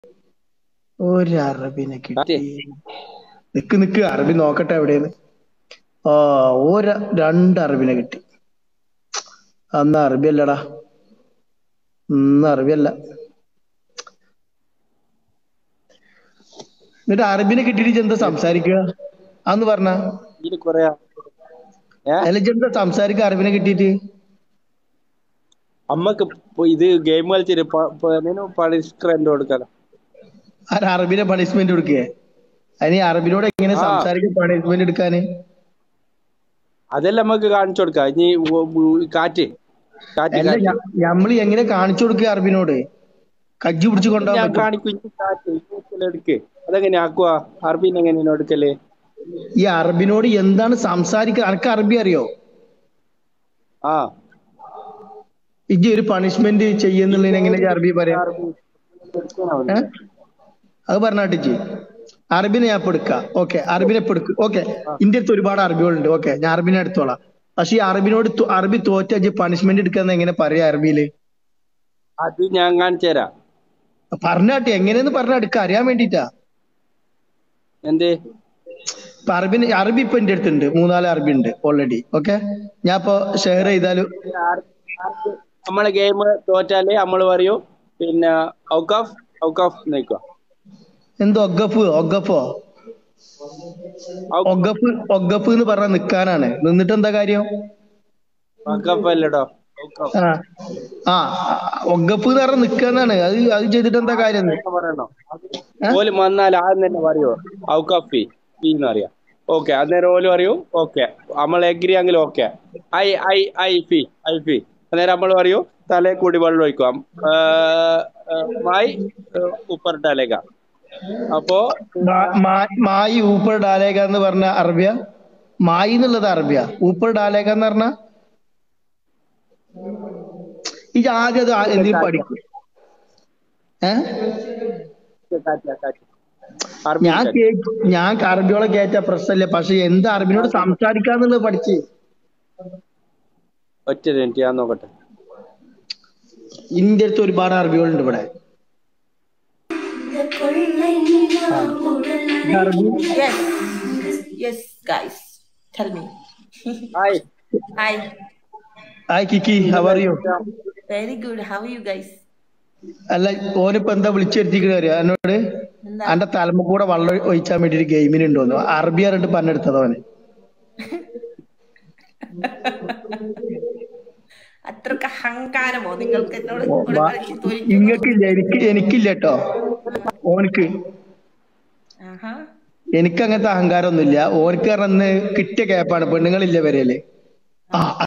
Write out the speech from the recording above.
ഒരു അറബിനെ കിട്ടി നിക്ക് നിക്ക് അറബി നോക്കട്ടെ എവിടെയാണ് ആ ഒരു രണ്ട് അറബിനെ കിട്ടി അന്ന് അറബി അല്ലടാ ഇന്ന് അറബി അല്ല എന്നിട്ട് അറബിനെ കിട്ടിയിട്ട് ഇജ്ജ് എന്താ സംസാരിക്കുക അന്ന് പറഞ്ഞ ഇതില് കൊറേ ഏ അല്ല ഇജ്ജ് എന്താ സംസാരിക്കുക അറബിനെ കിട്ടിയിട്ട് അമ്മക്ക് ഇപ്പൊ ഇത് ഗെയിം കളിച്ചിട്ട് പണിഷ്മെന്റ് കൊടുക്കണം ആ അറബിനെ പണിഷ്മെന്റ് കൊടുക്കേ അതിന് ഈ അറബിനോട് എങ്ങനെ ആ. സംസാരിക്കാൻ പണിഷ്മെന്റ് എടുക്കാന് അതെല്ലാം നമുക്ക് കാണിച്ചു കൊടുക്കാം ഇനി ഉ- ഉ- കാറ്റ് കാറ്റ് അല്ല കാറ്റ് ഞ- ഞമ്മള് എങ്ങനെ കാണിച്ചു കൊടുക്കുക അറബിനോട് കജ്ജി പിടിച്ചു കൊണ്ടുപോകാൻ ഞാൻ പറ്റും കാണിക്കും ഇനി കാറ്റ് ഇനി എടുക്ക് അതെങ്ങനെ ആക്കുക അറബീൻ എങ്ങനെയാണ് എടുക്കല് ഈ അറബിനോട് എന്താണ് സംസാരിക്കുക അനക്ക് അറബി അറിയോ ആ ഇജ്ജ് ഒരു പണിഷ്മെന്റ് ചെയ്യുന്നുള്ളതിന് എങ്ങനെ ഇജ്ജ് അറബി പറയാ അറബി എടുക്കണം ഏ? അത് പറഞ്ഞാട്ടിച്ച് അറബിനെ ഞാൻ ഇപ്പൊ എടുക്കാം ഓക്കെ അറബിനെ ഇപ്പൊ എടുക്കും ഓക്കെ ഇന്ത്യ അടുത്ത് ഒരുപാട് അറബികളുണ്ട് ഓക്കെ ഞാൻ അറബിനെ എടുത്തോളാം പക്ഷെ ഈ അറബിനോട് തു- അറബി തോറ്റ ഇജ്ജ് പണിഷ്മെന്റ് എടുക്കാന്ന് എങ്ങനെ പറയാ അറബിയില് അത് ഞാൻ കാണിച്ചു തരാം പറഞ്ഞാട്ടെ എങ്ങനെയെന്ന് പറഞ്ഞാ എടുക്ക അറിയാൻ വേണ്ടിട്ടാ എന്തേ ഇപ്പൊ അറബിന് അറബി ഇപ്പൊ എന്റെ അടുത്തുണ്ട് മൂന്നാല് അറബി ഉണ്ട് ഓൾറെഡി ഓക്കെ ഞാൻ ഇപ്പൊ ഷെയർ ചെയ്താലും നമ്മളെ ഗെയിം തോറ്റാല് നമ്മള് പറയൂ പിന്നെ ഔക്കാഫ് ഔക്കാഫ് നിൽക്കുക എന്തോ ഒഗഫ് ഒഗഫോ ഒഗഫ് ഒഗഫ് എന്ന് പറഞ്ഞ നിക്കാനാണ് നിന്നിട്ട് എന്താ കാര്യം ഔക്കാഫ് അല്ലടോ ഔക്കാഫ് ആ ആ ഒഗഫ് എന്ന് പറഞ്ഞ നിക്കാനാണ് അത് അത് ചെയ്തിട്ട് എന്താ കാര്യം അങ്ങനെ പറയണോ ഓല് വന്നാൽ ആദ്യം തന്നെ പറയോ ഔക്കാഫി ഫീ എന്ന് അറിയാം ഓക്കെ അന്നേരം ഓല് പറയൂ ഓക്കെ നമ്മൾ എഗ്രി ആണെങ്കിൽ ഓക്കെ ഐ ഐ ഐ ഫി ഐ ഫി അന്നേരം നമ്മൾ പറയൂ തലേ കൂടി വെള്ളം ഒഴിക്കാം മായി ഉപ്പർ ഡാലേക അപ്പോ മാ- മാ- മായി ഊപ്പർ ഡാലേക എന്ന് പറഞ്ഞ അറബിയ മായി എന്നുള്ളത് അറബിയ ഊപ്പർ ഡാലേക എന്ന് പറഞ്ഞ ഈ ആദ്യം അത് ആ- എന്തിനും പഠിക്കും ഏ കാറ്റ്, കാറ്റ്. അറബി ഞാൻ കേ- ഞാൻ അറബിയോളെ കേറ്റ പ്രശ്നമില്ല പക്ഷെ എന്ത് അറബിനോട് സംസാരിക്കാന്നുള്ളത് പഠിച്ച് ഒറ്റ മിനിറ്റ് ഞാൻ നോക്കട്ടെ ഇന്ത്യ അടുത്ത് ഒരുപാട് അറബികളുണ്ട് ഇവിടെ അറബി Yes. Yes, guys. Tell me. Hi Hi. Hi Kiki how are you Very good. How are you guys? അല്ല ഓനിപ്പോ എന്താ വിളിച്ചെടുത്തിക്കണ അറിയാ എന്നോട് എന്താ? അന്റെ തലമ കൂടെ വെള്ളം ഒഴിച്ചാൻ വേണ്ടി ഒരു ഗെയിമിന് ഉണ്ടോന്ന് അറബി അറിഞ്ഞിട്ട് പറഞ്ഞെടുത്തത് അവന് അത്രക്ക് അഹങ്കാരമോ നിങ്ങൾക്ക് എന്നോട് കൂടെ വാ- കളിച്ച് തോൽക്കുന്നു? ഇങ്ങക്കില്ല എനിക്ക് എനിക്കില്ല കേട്ടോ ഓനക്ക് ആഹാ. എനിക്ക് അങ്ങനത്തെ അഹങ്കാരം ഒന്നുമില്ല ഓനക്ക് പറഞ്ഞ കിട്ടിയ ക്യാപ്പാണ് പെണ്ണുങ്ങളില്ല വരെയല്ലേ ആ